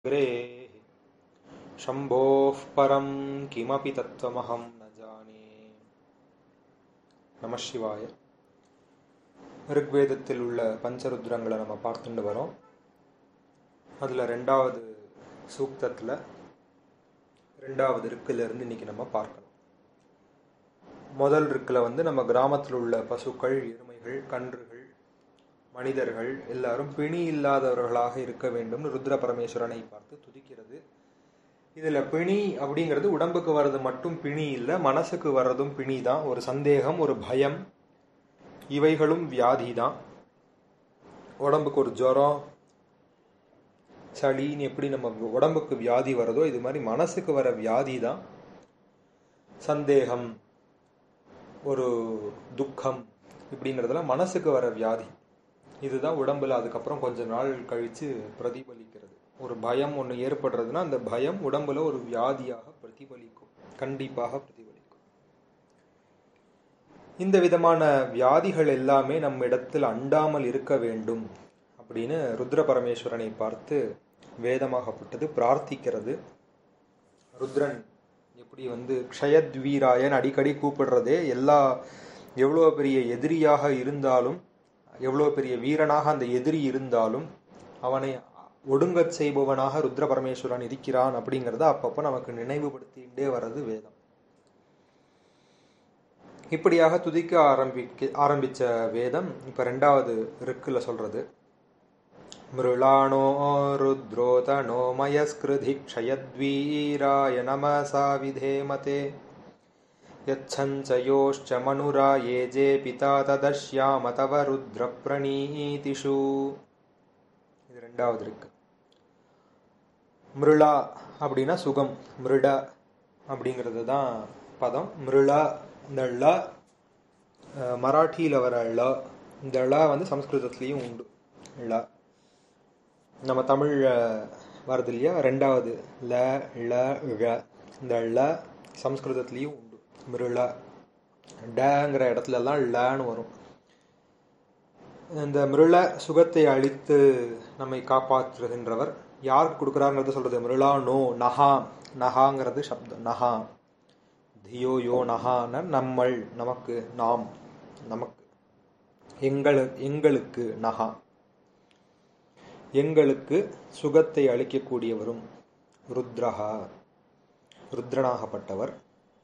ग्रेः शम्भोः परं किमपि तत्त्वमहं न जाने நம சிவாய ரிக்வேதத்தில் உள்ள பஞ்சருத்ரங்களை நம்ம பார்த்துட்டு வரோம் அதில் ரெண்டாவது சூக்தத்தில் ரெண்டாவது ரிக்கிலிருந்து இன்னைக்கு நம்ம பார்க்கலாம் முதல் ரிக்கில் வந்து நம்ம கிராமத்தில் உள்ள பசுக்கள் எருமைகள் கன்றுகள் மனிதர்கள் எல்லாரும் பிணி இல்லாதவர்களாக இருக்க வேண்டும்னு ருத்ர பரமேஸ்வரனை பார்த்து துதிக்கிறது இதுல பிணி அப்படிங்கிறது உடம்புக்கு வர்றது மட்டும் பிணி இல்லை மனசுக்கு வர்றதும் பிணி தான் ஒரு சந்தேகம் ஒரு பயம் இவைகளும் வியாதி தான் உடம்புக்கு ஒரு ஜுரம் சளின்னு எப்படி நம்ம உடம்புக்கு வியாதி வருதோ இது மாதிரி மனசுக்கு வர வியாதி தான் சந்தேகம் ஒரு துக்கம் இப்படிங்கிறதுல மனசுக்கு வர வியாதி இதுதான் உடம்புல அதுக்கப்புறம் கொஞ்ச நாள் கழிச்சு பிரதிபலிக்கிறது ஒரு பயம் ஒன்று ஏற்படுறதுன்னா அந்த பயம் உடம்புல ஒரு வியாதியாக பிரதிபலிக்கும் கண்டிப்பாக பிரதிபலிக்கும் இந்த விதமான வியாதிகள் எல்லாமே நம்ம இடத்தில் அண்டாமல் இருக்க வேண்டும் அப்படின்னு ருத்ர பரமேஸ்வரனை பார்த்து வேதமாகப்பட்டது பிரார்த்திக்கிறது ருத்ரன் எப்படி வந்து க்ஷயத்வீராயன் அடிக்கடி கூப்பிடுறதே எல்லா எவ்வளோ பெரிய எதிரியாக இருந்தாலும் எவ்வளோ பெரிய வீரனாக அந்த எதிரி இருந்தாலும் அவனை ஒடுங்கச் செய்பவனாக ருத்ர பரமேஸ்வரன் இருக்கிறான் அப்படிங்கிறத அப்பப்போ நமக்கு நினைவுபடுத்திகிட்டே வர்றது வேதம் இப்படியாக துதிக்க ஆரம்பிக்க ஆரம்பிச்ச வேதம் இப்ப ரெண்டாவது ரிக்குல சொல்றது மிருளாணோ ருத்ரோதனோ மயஸ்கிருதி க்ஷயத்வீராய நமசா விதேமதே यच्छञ्चयोश्च मनुरा ये जे पिता तदश्याम तव ருத்ரப்ரணீதிஷு இது ரெண்டாவது இருக்கு மிருளா அப்படின்னா சுகம் மிருட அப்படிங்கிறது தான் பதம் மிருளா இந்த ள மராட்டியில் வர ள இந்த ள வந்து சம்ஸ்கிருதத்துலேயும் உண்டு ள நம்ம தமிழ் வருது இல்லையா ரெண்டாவது ல ள ழ இந்த ள சம்ஸ்கிருதத்துலேயும் உண்டு மிருள டங்கிற இடத்துல எல்லாம் லன்னு வரும் இந்த மிருள சுகத்தை அழித்து நம்மை காப்பாற்றுகின்றவர் யாருக்கு கொடுக்குறாங்கிறது சொல்றது மிருளா நோ நஹா நஹாங்கிறது சப்தம் நஹா தியோ யோ நஹான நம்மள் நமக்கு நாம் நமக்கு எங்களு எங்களுக்கு நஹா எங்களுக்கு சுகத்தை அளிக்கக்கூடியவரும் ருத்ரஹா ருத்ரனாகப்பட்டவர்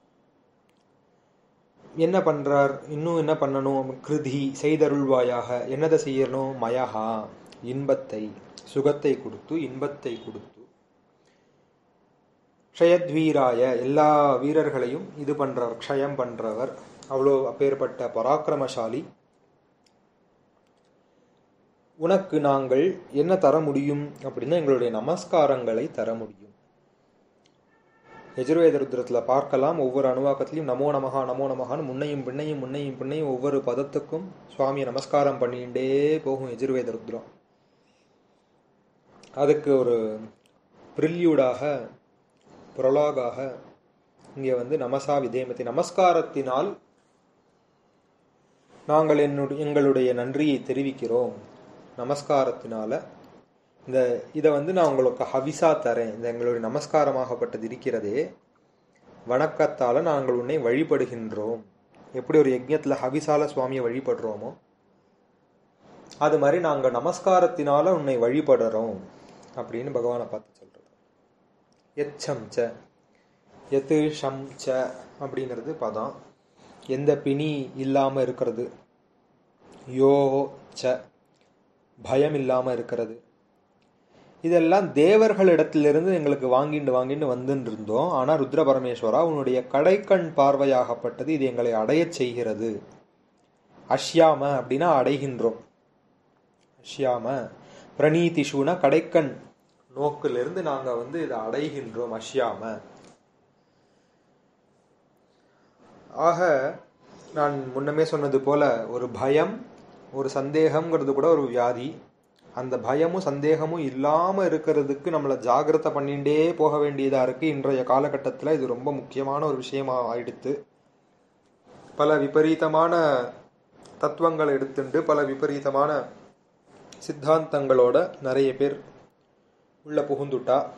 என்ன பண்றார் இன்னும் என்ன பண்ணணும் கிருதி செய்தருள்வாயாக என்னதை செய்யணும் மயஹா இன்பத்தை சுகத்தை கொடுத்து இன்பத்தை கொடுத்து க்ஷயத்வீராய எல்லா வீரர்களையும் இது பண்றவர் க்ஷயம் பண்றவர் அவ்வளோ அப்பேற்பட்ட பராக்கிரமசாலி உனக்கு நாங்கள் என்ன தர முடியும் அப்படின்னா எங்களுடைய நமஸ்காரங்களை தர முடியும் எஜுர்வேத ருத்ரத்தில் பார்க்கலாம் ஒவ்வொரு அணுவாக்கத்திலையும் நமோ நமகா நமோ நமகான்னு முன்னையும் பின்னையும் முன்னையும் பின்னையும் ஒவ்வொரு பதத்துக்கும் சுவாமியை நமஸ்காரம் பண்ணிகிட்டே போகும் எஜுர்வேத ருத்ரம் அதுக்கு ஒரு ப்ரில்யூடாக புரலாகாக இங்கே வந்து நமசா விதேமத்தை நமஸ்காரத்தினால் நாங்கள் என்னுடைய எங்களுடைய நன்றியை தெரிவிக்கிறோம் நமஸ்காரத்தினால இந்த இதை வந்து நான் உங்களுக்கு ஹவிசா தரேன் இந்த எங்களுடைய நமஸ்காரமாகப்பட்டது இருக்கிறதே வணக்கத்தால நாங்கள் உன்னை வழிபடுகின்றோம் எப்படி ஒரு யஜ்யத்தில் ஹவிசால சுவாமியை வழிபடுறோமோ அது மாதிரி நாங்கள் நமஸ்காரத்தினால உன்னை வழிபடுறோம் அப்படின்னு பகவானை பார்த்து சொல்றது எச்சம் ச எத்து ஷம் ச அப்படிங்கிறது பதம் எந்த பிணி இல்லாமல் இருக்கிறது யோ ச பயம் இல்லாமல் இருக்கிறது இதெல்லாம் தேவர்களிடத்திலிருந்து எங்களுக்கு வாங்கிட்டு வாங்கிட்டு வந்துட்டு இருந்தோம் ஆனால் ருத்ர பரமேஸ்வரா உன்னுடைய கடைக்கண் பார்வையாகப்பட்டது இது எங்களை அடையச் செய்கிறது அஷ்யாம அப்படின்னா அடைகின்றோம் அஷ்யாம பிரணீதிஷுனா கடைக்கண் நோக்கிலிருந்து நாங்க வந்து இதை அடைகின்றோம் அஷ்யாம ஆக நான் முன்னமே சொன்னது போல ஒரு பயம் ஒரு சந்தேகம்ங்கிறது கூட ஒரு வியாதி அந்த பயமும் சந்தேகமும் இல்லாம இருக்கிறதுக்கு நம்மளை ஜாகிரதை பண்ணிட்டே போக வேண்டியதா இருக்கு இன்றைய காலகட்டத்தில் இது ரொம்ப முக்கியமான ஒரு விஷயமா ஆயிடுத்து பல விபரீதமான தத்துவங்களை எடுத்துண்டு பல விபரீதமான சித்தாந்தங்களோட நிறைய பேர் உள்ள புகுந்துட்டா